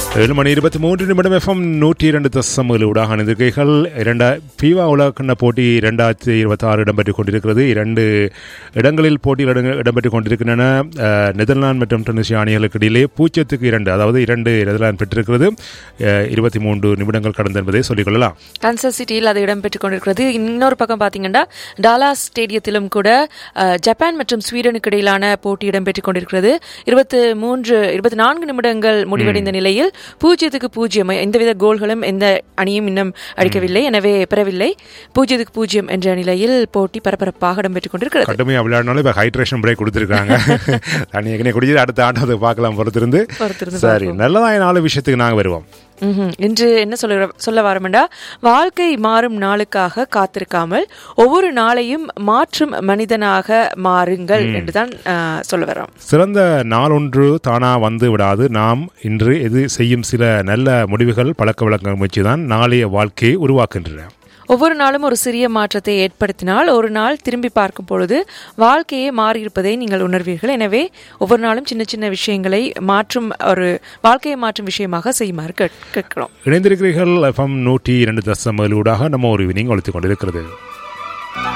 ஏழு மணி இருபத்தி மூன்று நிமிடம் எஃப்எம் நூற்றி இரண்டு தசமகள் ஊடாக அணிந்திருக்கைகள் இரண்டா பீவா உலகக்கண்ண போட்டி இரண்டாயிரத்தி இருபத்தி ஆறு இடம்பெற்றுக் கொண்டிருக்கிறது இரண்டு இடங்களில் போட்டியில் இடங்க- இடம்பெற்றுக் கொண்டிருக்கின்றன அஹ், நெதர்லாந்து மற்றும் டென்னிசியா அணிகளுக்கு இடையிலே பூஜ்ஜியத்துக்கு இரண்டு அதாவது இரண்டு நெதர்லாந்து பெற்றிருக்கிறது அஹ், இருபத்தி மூன்று நிமிடங்கள் கடந்து என்பதை சொல்லிக்கொள்ளலாம் கன்சஸ் சிட்டியில் அது இடம்பெற்றுக் கொண்டிருக்கிறது இன்னொரு பக்கம் பார்த்தீங்கன்னா டாலாஸ் ஸ்டேடியத்திலும் கூட அஹ், ஜப்பான் மற்றும் ஸ்வீடனுக்கு இடையிலான போட்டி இடம்பெற்றுக் கொண்டிருக்கிறது இருபத்து மூன்று இருபத்தி நான்கு நிமிடங்கள் முடிவடைந்த நிலையில் பூஜ்ஜியத்துக்கு பூஜ்ஜியம் எந்தவித கோல்களும் எந்த அணியும் இன்னும் அடிக்கவில்லை எனவே பெறவில்லை பூஜ்ஜியத்துக்கு பூஜ்ஜியம் என்ற நிலையில் போட்டி பரபரப்பாக இடம்பெற்றுக் கொண்டிருக்கிறது கடுமையாக விளையாடினாலும் இப்போ ஹைட்ரேஷன் பிரேக் கொடுத்துருக்காங்க தண்ணி ஏற்கனவே குடிச்சு அடுத்த ஆண்டு அதை பார்க்கலாம் பொறுத்திருந்து பொறுத்திருந்து சரி நல்லதாய நாலு விஷயத்துக்கு நாங்கள் வருவோம் ம்ஹும். இன்று என்ன சொல்ல சொல்ல வரமெண்டா வாழ்க்கை மாறும் நாளுக்காக காத்திருக்காமல் ஒவ்வொரு நாளையும் மாற்றும் மனிதனாக மாறுங்கள் என்றுதான் ஆஹ், சொல்ல வரோம் சிறந்த நாளொன்று தானா வந்து விடாது நாம் இன்று எது செய்யும் சில நல்ல முடிவுகள் பழக்க வழக்க முயற்சி தான் நாளைய வாழ்க்கையை உருவாக்குகின்றன ஒவ்வொரு நாளும் ஒரு சிறிய மாற்றத்தை ஏற்படுத்தினால் ஒரு நாள் திரும்பி பார்க்கும் பொழுது வாழ்க்கையே மாறியிருப்பதை நீங்கள் உணர்வீர்கள் எனவே ஒவ்வொரு நாளும் சின்ன சின்ன விஷயங்களை மாற்றும் ஒரு வாழ்க்கையை மாற்றும் விஷயமாக செய்யுமாறு கேட்- கேட்கிறோம் இணைந்திருக்கிறீர்கள் எஃப்எம் நூற்றி இரண்டு தசமலூடாக நம்ம ஒரு வினிங் ஒழித்துக் கொண்டிருக்கிறது